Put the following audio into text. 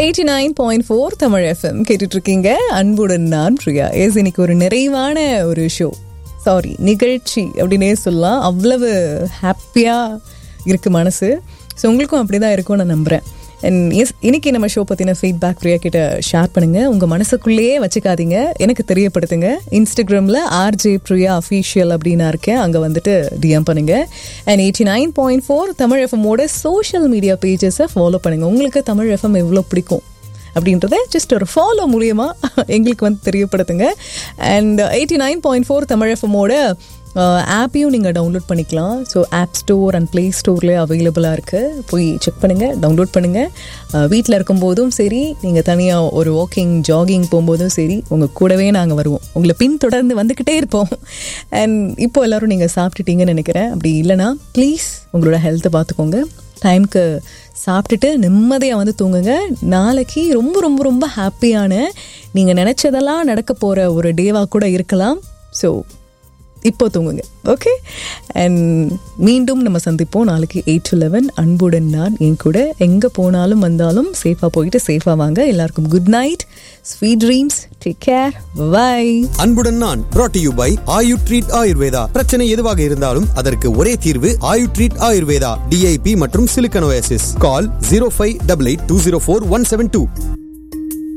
eighty nine point four Tamil FM கேட்டுட்டு இருக்கீங்க அன்புடன் நான் பிரியா ஏஸ் இன்னைக்கு ஒரு நிறைவான ஒரு ஷோ சாரி நிகழ்ச்சி அப்படின்னே சொல்லலாம் அவ்வளவு ஹாப்பியாக இருக்கு மனசு ஸோ உங்களுக்கும் அப்படி தான் இருக்கும் நான் நம்புகிறேன் அண்ட் எஸ் இன்னைக்கு நம்ம ஷோ பற்றின ஃபீட்பேக் பிரியா கிட்ட ஷேர் பண்ணுங்க உங்கள் மனசுக்குள்ளேயே வச்சுக்காதீங்க எனக்கு தெரியப்படுத்துங்க இன்ஸ்டாகிராமில் ஆர்ஜே பிரியா அஃபீஷியல் அப்படின்னு இருக்கேன் அங்கே வந்துட்டு டிஎம் பண்ணுங்க and eighty nine point four Tamil எஃப்எம்மோட சோஷியல் மீடியா பேஜஸை ஃபாலோ பண்ணுங்க உங்களுக்கு தமிழ் எஃப்எம் எவ்வளோ பிடிக்கும் அப்படின்றத ஜஸ்ட் ஒரு ஃபாலோ மூலியமா எங்களுக்கு வந்து தெரியப்படுத்துங்க and eighty nine point four Tamil எஃப்எம்மோட ஆப்பையும் நீங்கள் டவுன்லோட் பண்ணிக்கலாம் so app store and play ஸ்டோர்லேயே அவைலபிளாக இருக்குது போய் செக் பண்ணுங்கள் டவுன்லோட் பண்ணுங்கள் வீட்டில் இருக்கும்போதும் சரி நீங்கள் தனியாக ஒரு வாக்கிங் ஜாகிங் போகும்போதும் சரி உங்கள் கூடவே நாங்கள் வருவோம் உங்களை பின் தொடர்ந்து வந்துக்கிட்டே இருப்போம் அண்ட் இப்போ எல்லோரும் நீங்கள் சாப்பிட்டுட்டீங்கன்னு நினைக்கிறேன் அப்படி இல்லைனா ப்ளீஸ் உங்களோட ஹெல்த்தை பார்த்துக்கோங்க டைம்க்கு சாப்பிட்டுட்டு நிம்மதியாக வந்து தூங்குங்க நாளைக்கு ரொம்ப ரொம்ப ரொம்ப ஹாப்பியான நீங்கள் நினச்சதெல்லாம் நடக்க போகிற ஒரு டேவாக கூட இருக்கலாம் ஸோ இப்போ தூங்குங்க ஓகே அண்ட் மீண்டும் நம்ம சந்திப்போம் நாளைக்கு எயிட் டு லெவன் அன்புடன் நான் என் கூட எங்கே போனாலும் வந்தாலும் சேஃபாக போயிட்டு சேஃபாக வாங்க எல்லாருக்கும் good night sweet dreams take care bye அன்புடன் நான் brought to you by Ayu Treat Ayurveda பிரச்சனை எதுவாக இருந்தாலும் அதற்கு ஒரே தீர்வு ஆயு ட்ரீட் ஆயுர்வேதா டிஐபி மற்றும் சிலிக்கனோசிஸ் call zero five double eight two zero four one seven two